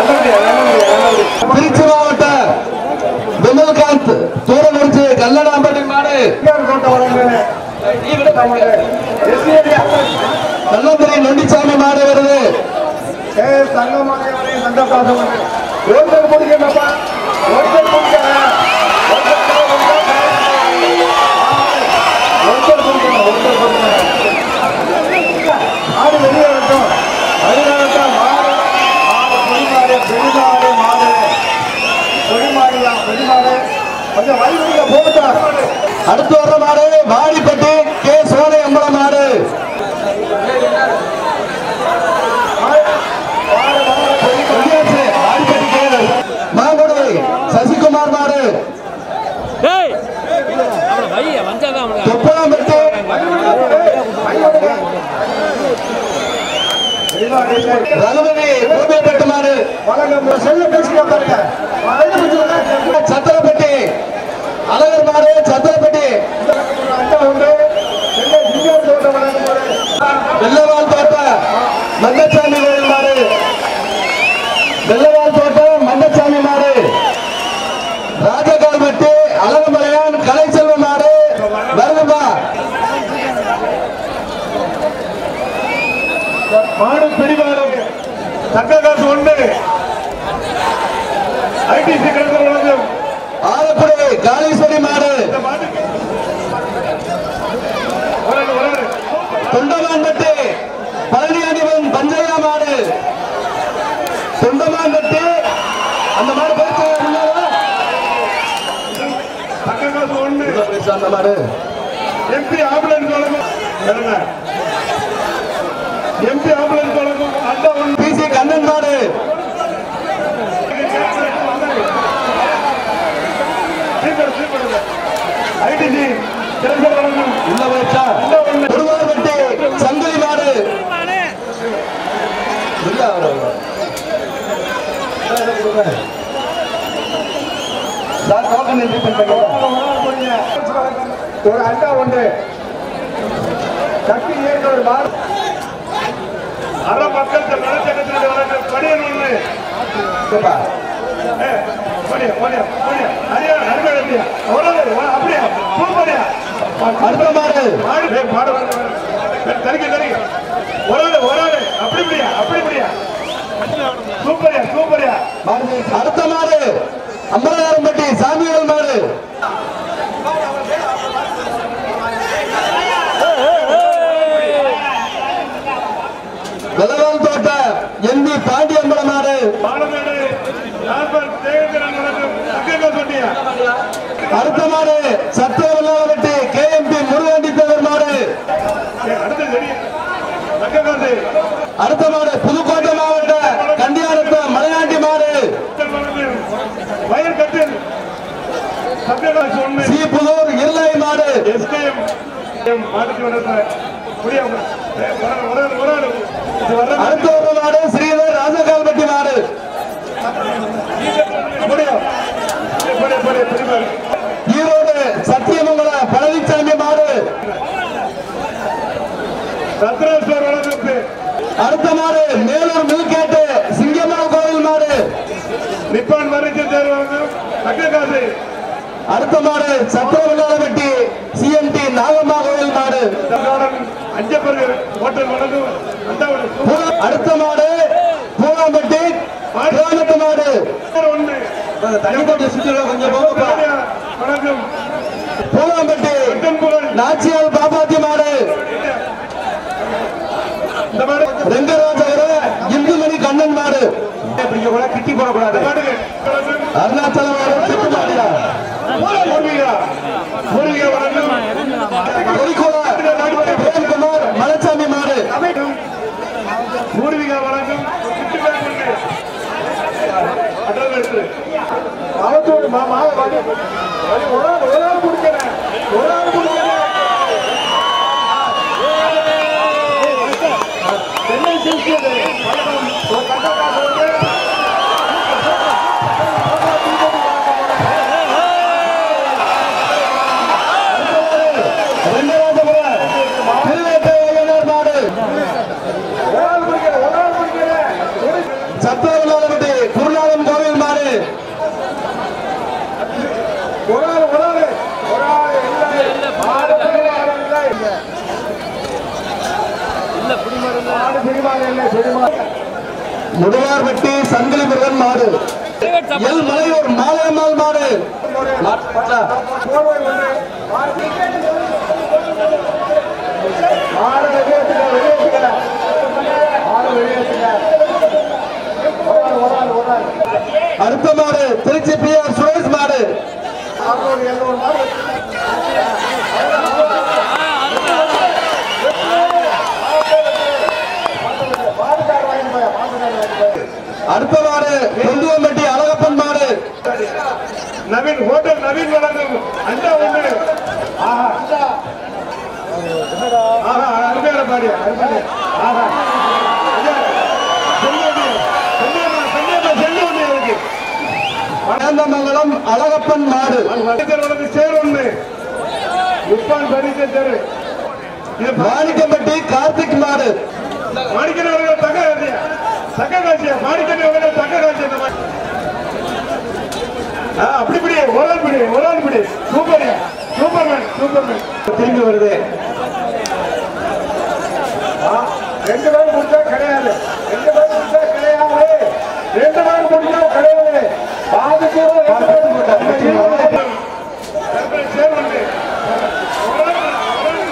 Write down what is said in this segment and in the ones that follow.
திருச்சி மாவட்ட விமல்காந்த் தூரவரிச்சி கல்லடாம்பட்டி மாடு கல்லம்பரி நொண்டிச்சாமி மாடு வருது ஆடு வெளியே வரட்டும் வழிநடத்தான் மாடு மாடு பொடிமாடு பெருமாடு மாடு பொடிமாடுயா பொடிமாடு கொஞ்சம் வயசுல போட்டா அடுத்து வர்ற மாடு வாடிப்பட்டி கே சோலை அம்பல மாடு சொல்லியாச்சு, வாடிப்பட்டி கே. மாங்குடி சசிகுமார் மாடு ஏய் அவனை வை வந்தாதான் அவனுக்கு தொப்பலாம்பட்டி ரகுபதி கோபியப்பட்டு மாடு வழங்க செல்ல பேசிக்க பாருங்க சத்திரப்பட்டி அழகர் மாடு சத்திரப்பட்டி அட்டா உண்டு செல்ல சிங்கம் தோட்ட வழங்கும் போது வெள்ளவால் தோட்ட மந்தசாமி கோயில் மாடு வெள்ளவால் தோட்ட மந்தசாமி மாடு ராஜகால்பட்டி அழகுமலையான் கலைச்செல்வ மாடு வருதுப்பா மாடு பிடிவாடு தக்க காசு உண்டு ஐடிசி கணக்கு வழங்கும் ஆலப்புழை காளீஸ்வரி மாடு இந்த மாட்டுக்கு வராரு வராரு தொண்டமான்பட்டி பழனியாண்டிவன் பஞ்சையா மாடு தொண்டமான்பட்டி அந்த மாடு பரிசு முன்னால தக்க காசு உண்டு பரிசு அந்த மாடு எம்பி ஆம்புலன்ஸ் வழங்கும் என்ன எம்பி ஆம்புலன்ஸ் வழங்கும் அட்டா உண்டு பிசி கண்ணன் மாடு சீக்கிரம் சீக்கிரம் ஐடிசி கணக்கு வழங்கும் உள்ள போயிடுச்சா திருவாரூர்பட்டி சங்கிலி மாடு இல்ல அவரு. சார் டோக்கன் என்ட்ரி பண்ணிட்டேன் ஒரு அண்டா உண்டு சக்தி ஏற்ற ஒரு மாடு அற மக்கள் நலச்சக்கத்தில் வழங்கும் படியன் ஒன்று கேப்பா. படியா படியா படியா ஹரியா ஹரியா அப்படியா அவ்வளவு அப்படியா சூப்பரியா அடுத்த மாடு மாடு ஏய், மாடு வாங்க, வாங்க. தரிக்க தரிக்க ஒரு ஆளு ஒரு ஆளு அப்படி முடியா அப்படி முடியா சூப்பரியா சூப்பரியா மாடு அடுத்த மாடு அம்பலகாரம்பட்டி சாமியால் மாடு வெள்ளவால் தோட்ட எம்பி பாண்டி அம்பல மாடு பாலமேடு நாற்பது தேவேந்திரன் வழங்கும் அக்கா சொன்னியா அடுத்த மாடு சத்தியவல்லாவட்டி கேஎம்பி முருகாண்டி தேவர் மாடு அடுத்து சரி அக்கா காசு அடுத்த மாடு புதுக்கோட்டை மாவட்ட கண்டியாரத்த மலையாண்டி மாடு வயல் கட்டில் சத்யகாஷ் ஒன்று சீப்புதூர் இருளாய் மாடு எஸ்கேஎம் மாட்டுக்கு வர்றது முடியாம ஒரு ஆள் ஒரு ஆள் இது வர்றது அடுத்த ஒரு மாடு ஸ்ரீதர் ராஜகால்பட்டி மாடு முடியும் எப்படி எப்படி எப்படி ஈரோடு சத்தியமங்கல பழனிசாமி மாடு ரத்னேஸ்வர் வழங்குக்கு அடுத்த மாடு மேலூர் மில்கேட்டு சிங்கம்மாள் கோவில் மாடு நிப்பான் வரைக்கும் தேர்வாங்க அக்ககாசு அடுத்த மாடு சத்தியவல்லாவட்டி சிஎம்டி நாகம்மா கோவில் மாடு கார்டன் அஞ்சப்பர் ஹோட்டல் வழங்கும் அண்டாவது பூ- அடுத்த மாடு பூலாம்பட்டி கிராமத்து மாடு ஒன்று தண்ணி போட்டு சுற்றில கொஞ்சம் போகப்பா வணக்கம் பூலாம்பட்டி தென்புகழ் நாச்சியால் பாப்பாத்தி மாடு இந்த மாடு ரெங்கராஜகர இந்துமணி கண்ணன் மாடு இப்படி கூட கிட்டி போடக்கூடாது மாடுக்கு வழங்கும் அருணாச்சலம் மாடு சிட்டு மாடியா பூர்வீகா பூர்வீகா வழங்கும் கொடிக்குள பிரேம்குமார் மலைச்சாமி மாடு பூர்வீகா வழங்கும் அவத்தோடு மாமா ஒரு ஆள் ஒரு ஆள் பிடிக்கிறேன் ஒரு ஆள் பிடிக்கிறேன் சென்னை சில்கியது ஒரு கட்ட காசு வந்து ரெங்கராஜபுரம் திருவேட்டையனார் மாடு ஒரு ஆள் பிடிக்கிறேன் ஒரு ஆள் பிடிக்கிறேன் சத்திரவில்லாதபட்டி குருநாதன் கோவில் மாடு ஒரு ஆள் ஒரு ஆள் ஒரு ஆள் இல்லை மாடு பிடிமாறு இல்லை இல்ல புடிமாறு இல்ல மாடு பிடிமாறு இல்லை பிடிமாறு முதுவார்பட்டி சங்கிலி முருகன் மாடு எல் மலையூர் மாலையம்மாள் மாடு மாற்றா. போர்வை ஒன்று மாடு மாடு வெளியேற்றுங்க வெளியேற்றுங்க மாடு வெளியேற்றுங்க ஒரு ஆள் ஒரு ஆள் ஒரு ஆள் அடுத்த மாடு திருச்சி பி ஆர் சுரேஷ் மாடு அறுநூறு எழுநூறு மாடு மாட்டுக்கார வாங்கி போய் மாட்டுக்கார வாங்கி போய் அடுத்த மாடு குந்துவம்பட்டி அழகப்பன் மாடு நவீன் ஹோட்டல் நவீன் வழங்கும் அண்டா ஒண்ணு ஆஹா ஆஹா அருமையான பாடி அருமையான ஆஹா ஐயா, செல்லோடி, செல்லோடி, செல்லோடி, செல்லோடி இருக்கு. அனந்தமங்கலம் அழகப்பன் மாடு வண்டித்தர் வழங்கு சேர் ஒண்ணு உப்பான் பரிசு தெரு இது மாணிக்கம்பட்டி கார்த்திக் மாடு மாணிக்கன் அவர்கள் தங்க காட்சியா தங்க காட்சியா மாணிக்கன் அவர்கள் தங்க காட்சி இந்த மாதிரி ஆ, அப்படி பிடி ஒரு ஆள் பிடி ஒரு ஆள் பிடி சூப்பர்யா சூப்பர்மேன் சூப்பர்மேன் திரும்பி வருது ஆ, ரெண்டு பேரும் முடிச்சா கிடையாது ரெண்டு பேரும் முடிச்சா கிடையாது ரெண்டு பேரும் முடிச்சா கிடையாது பாதி தூரம் ரெண்டு பேரும் போட்டா. சேர் ஒன்று. ஒரு ஆள், ஒரு ஆள்.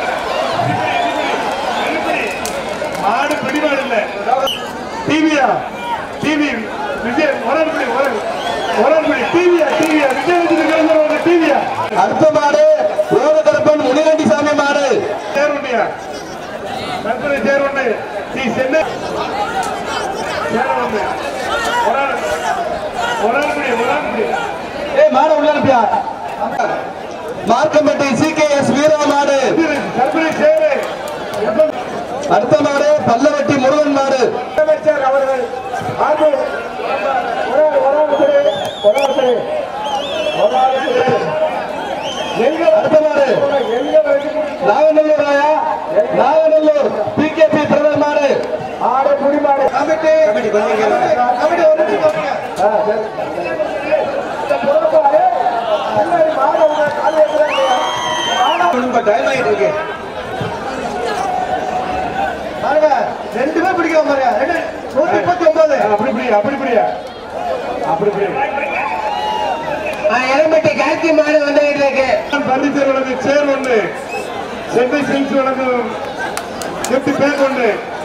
மாடு பிடிமாடு இல்ல டிவியா டிவி விஜய் ஒரு மணி ஒரு ஒரு மணி டிவியா டிவியா விஜய் வச்சிருக்கிற டிவியா அடுத்த மாடு ரோகதரப்பன் முனிகண்டி சாமி மாடு சேர் ஒண்ணியா கற்பனை சேர் ஒண்ணு நீ சென்னை சேர் ஒண்ணு ஒரு ஆள் ஒரு ஆள் மணி ஒரு ஆள் மணி ஏய் மாடு உள்ள அனுப்பியா Markampatti C K S Veera மாடு கற்பனை சேரு எப்ப அடுத்த மாடு பல்லவட்டி முருகன் மாடு முதலமைச்சர் அவர்கள் ஆண்டு ஒரு ஆள், ஒரு ஆள் சரி, ஒரு ஆள் சரி. ஒரு ஆள் சரி. எங்க அடுத்த மாடு எங்க வரைக்கும் Naganallur Raya Naganallur P K P brother மாடு ஆடு குடிமாடு கமிட்டி கமிட்டி ஒரு நிமிஷம் வாங்க. ஆ, சரி. இந்த புறப்பாடு பின்னாடி மாடு அவங்க கால் வைக்கிறாங்க மாடு டைம் ஆகிட்டு இருக்கு பாருங்க ரெண்டுமே பிடிக்காம பாருங்க ரெண்டு நூத்தி முப்பத்தி ஒன்பது அப்படி பிடியா அப்படி பிடியா அப்படி பிடியா எரம்பட்டி கார்த்தி மாடு வந்துகிட்டு இருக்கு பர்னிச்சர் வழங்கு சேர் ஒன்று சென்னை சில்க்ஸ் வழங்கும் கிஃப்ட் பேக் ஒன்று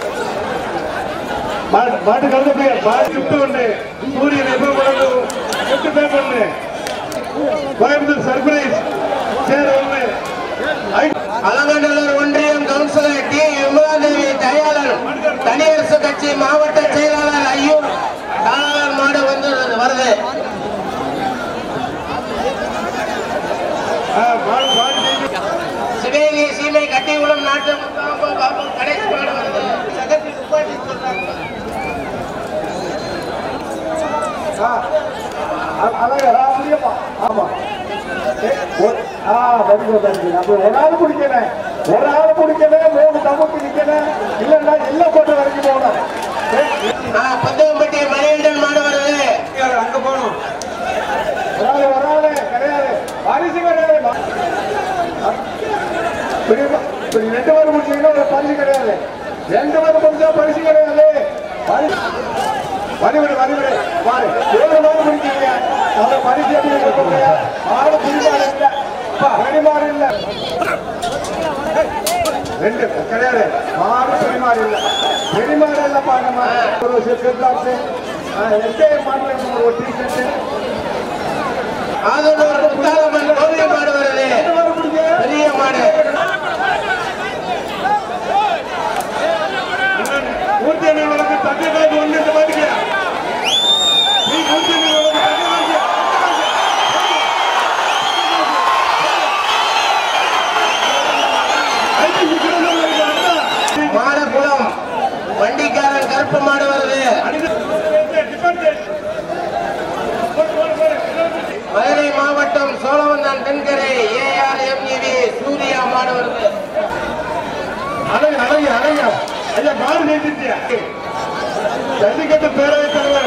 மாட்டு மாட்டு கலந்து பேர் மாட்டு கிஃப்ட் ஒன்று சூரியன் எப்போ வழங்கும் கிஃப்ட் பேக் ஒன்று கோயம்புத்தூர் சர்ப்ரைஸ் சேர் ஒன்று ஐ- அலங்கநல்லூர் ஒன்றியம் கவுன்சிலர் டி விமலாதேவி தயாளர் தனியரசு கட்சி மாவட்ட செயலாளர் ஐயூர் காலாளர் மாடு வந்து வருது ஆ, மாடு மாடு ஜெயிச்சு. சிவகங்கை சீமை கட்டிக்குளம் நாட்டு முத்தாம்பு பாபு கடைசி மாடு வருது சகத்தி துப்பாக்கி சொல்றாங்க ஆ, அ- அழகா, ஆ, அப்படியேப்பா. ஆமா ஏ, ஒரு- ஆ, very good, very good. அப்ப ஒரு ஆள் பிடிக்கணும் ஒரு ஆள் பிடிக்கணும் மூணு தம்புக்கு நிக்கணும் இல்லைன்னா எல்லாம் போட்டு வரைக்கும் போகணும் ஏ, பந்தவம்பட்டி மணிகண்டன் மாடு வருது அங்க போகணும் ஒரு ஆள் ஒரு ஆள் கிடையாது பரிசு கிடையாது ஆ, இப்படி இப்படி ரெண்டு பேர் முடிச்சீங்கன்னா ஒரு பரிசு கிடையாது ரெண்டு பேர் முடிச்சா பரிசு கிடையாது பரிசு வரிவிடு வரிவிடு பாரு ஏழு மாடு முடிச்சீங்க அவங்க பரிசு எப்படி கொடுப்பாங்க ஆடு புரிமாறு இல்ல வெளிமாறு இல்ல ரெண்டு கிடையாது மாடு புரிமாறு இல்ல வெளிமாறு இல்ல பாருங்கம்மா ஒரு செட் பாக்ஸ் எஸ்ஏ மாட்டு ஒரு டீ ஷர்ட் ஆதனூர் முத்தாலம்மன் கோவில் மாடு வருது ரெண்டு மாடு பிடிங்க பெரிய மாடு மூர்த்தி அண்ணனுக்கு தங்க காசு ஒண்ணு இந்த மாதிரி நீ மூர்த்தி அண்ணனுக்கு தங்க காசு ஐடி சிக்கனம் மாடக்குளம் வண்டிக்காரன் கருப்பு மாடு வருது மதுரை மாவட்டம் சோழவந்தான் தென்கரை ஏஆர் எம்இவி சூர்யா மாடு வருது அழகு அழகு அழகு ஐயா மாடு ஜெயிச்சிட்டியா ஜல்லிக்கட்டு பேரவைத் தலைவர்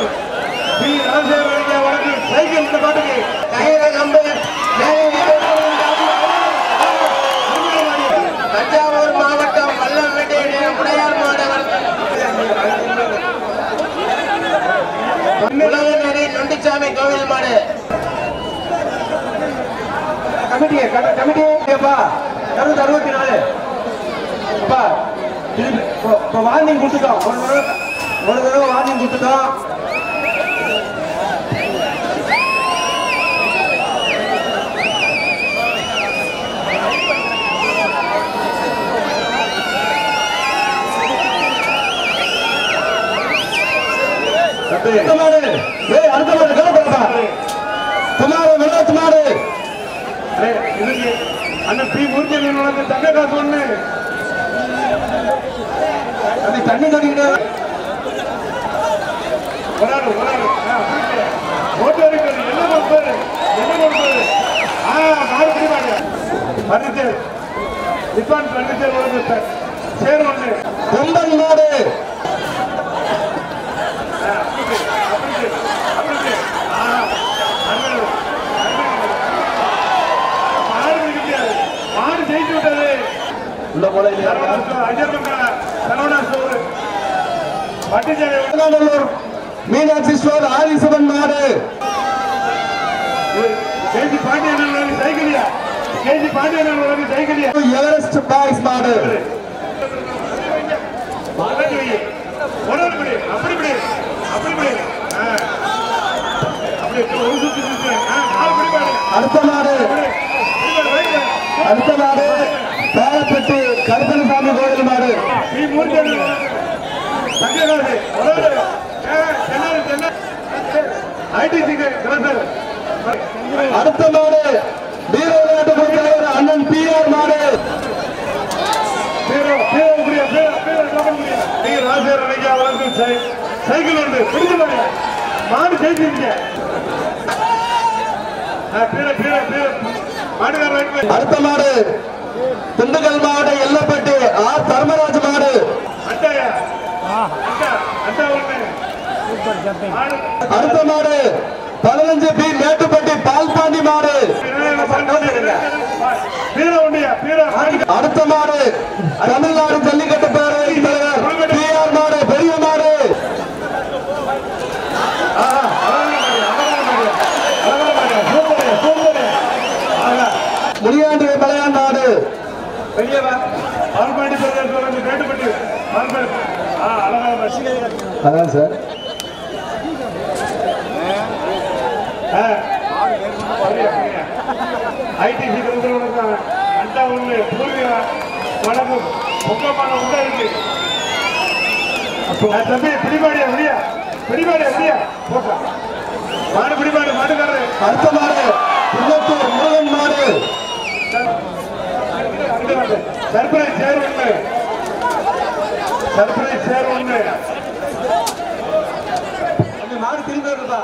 உலகநேரி நொண்டிச்சாமி கோவில் மாடு கமிட்டி கமிட்டி ஏப்பா இருநூத்தி அறுபத்தி நாலு அப்பா திருப்பி இப்போ- இப்போ வார்னிங் கொடுத்துட்டோம் ஒரு தடவை ஒரு தடவை வார்னிங் கொடுத்துட்டோம் அடுத்த மாடு ஏய் அடுத்த மாடு கலப்பா குமார வெள்ளத்து மாடு இதுக்கு அண்ணன் பி மூர்த்தி நிறுவனத்து தங்க காசு ஒண்ணு அப்படி தண்ணி தண்ணிக்கிட்டே ஒரு ஆள் ஒரு ஆள் ஓட்டு வரைக்கும் என்ன கொடுப்பாரு என்ன கொடுப்பாரு ஆ மாறு பிடிவாங்க பர்னிச்சர் நிப்பான் பர்னிச்சர் ஒன்று சார் சேர் ஒன்று கொம்பன் மாடு அப்படி ஆ அண்ணன் மாடு பிடிக்க முடியாது மாடு ஜெயிச்சு விட்டது உள்ள போல இல்லையா அஜர்மங்கல சரவணா ஸ்டோர் பட்டுச்சாலை திருநாடலூர் மீனாட்சி ஸ்டோர் ஆதிசிவன் மாடு கேஜி பாண்டியன் சைக்கிளியா கேஜி பாண்டியன் சைக்கிளியா எவரெஸ்ட் பாய்ஸ் மாடு அப்படி வை. ஒரு ஆள் பிடி அப்படி பிடி அப்படி பிடி ஆ. அப்படி ஒரு சுத்து சுத்து ஆ, கால் பிடி பாரு அடுத்த மாடு பிடி. பிடி பாரு, ரைட் பாரு. அடுத்த மாடு பேரப்பட்டி கருப்பணசாமி கோவில் மாடு நீ மூர்த்தி சங்கராஜ் ஒரு ஆள் ஆ, சென்னை சென்னை ஐடிசி கிரசர் அடுத்த மாடு வீர விளையாட்டு தலைவர் அண்ணன் பி ஆர் மாடு பேரோ பேரோ முடியா பேரோ பேரோ நோக்க முடியா நீங்க ராஜேர் அன்னைக்கு அவருக்கு சை- சைக்கிள் உண்டு பிடிச்சு பாருங்க மாடு ஜெயிச்சிருக்கீங்க பேர பேர பேர மாடுகார ரைட் போய் அடுத்த மாடு திண்டுக்கல் மாவட்ட எல்லப்பட்டி ஆர் தர்மராஜ் மாடு அட்டாயா அட்டா அட்டா ஒண்ணு மாடு அடுத்த மாடு பதினஞ்சு பி மேட்டுப்பட்டி பால்பாண்டி மாடு பேர உண்டியா பேர மாடு அடுத்த மாடு தமிழ்நாடு ஜல்லிக்கட்டு பேரவை தலைவர் பி ஆர் மாடு பெரிய மாடு முனியாண்டி மலையான் நாடு பெரியவா பால்பாண்டி பிரதேசம் வந்து மேட்டுப்பட்டி பால்பாண்டி ஆ அழகா அதான் சார் ஐடிசி வணக்கம் அண்டா ஒண்ணு பூர்வீக வணக்கம் பொங்கமான உண்டா இருக்கு ஆ, தம்பி பிடிபாடியா முடியா பிடிபாடியா முடியா போக்கா மாடு பிடிபாடு மாடுக்காரரு அடுத்த மாடு குன்னத்தூர் முருகன் மாடு சர்ப்ரைஸ் சேர் ஒண்ணு சர்ப்ரைஸ் சேர் ஒண்ணு அந்த மாடு திரும்ப இருக்குதா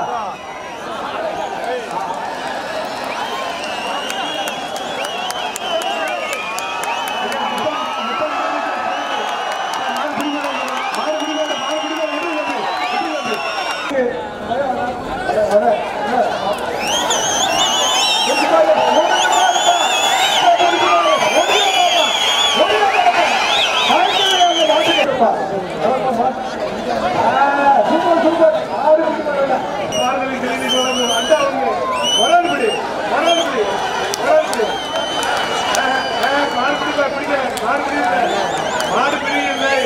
மார்கழி கிளி தொடங்கும் அண்டா ஒண்ணு வராது பிடி வராது பிடி வராது பிடி மாடு பிடிப்பா பிடிக்க மாடு பிடிக்க மாடு பிடிக்கவில்லை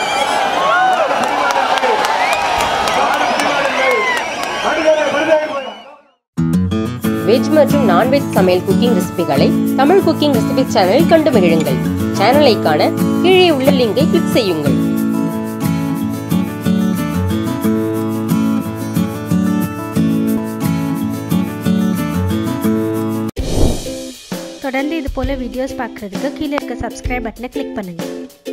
மாடு பிடிக்கவில்லை மாடுகாரர் பரிதாபம் போய் வெஜ் மற்றும் நான்வெஜ் சமையல் குக்கிங் ரெசிபிகளை தமிழ் குக்கிங் ரெசிபி சேனலில் கண்டு மகிழுங்கள் சேனலை காண கீழே உள்ள லிங்கை கிளிக் செய்யுங்கள் தொடர்ந்து இது போல் வீடியோஸ் பார்க்குறதுக்கு கீழே இருக்க சப்ஸ்கிரைப் பட்டனை கிளிக் பண்ணுங்கள்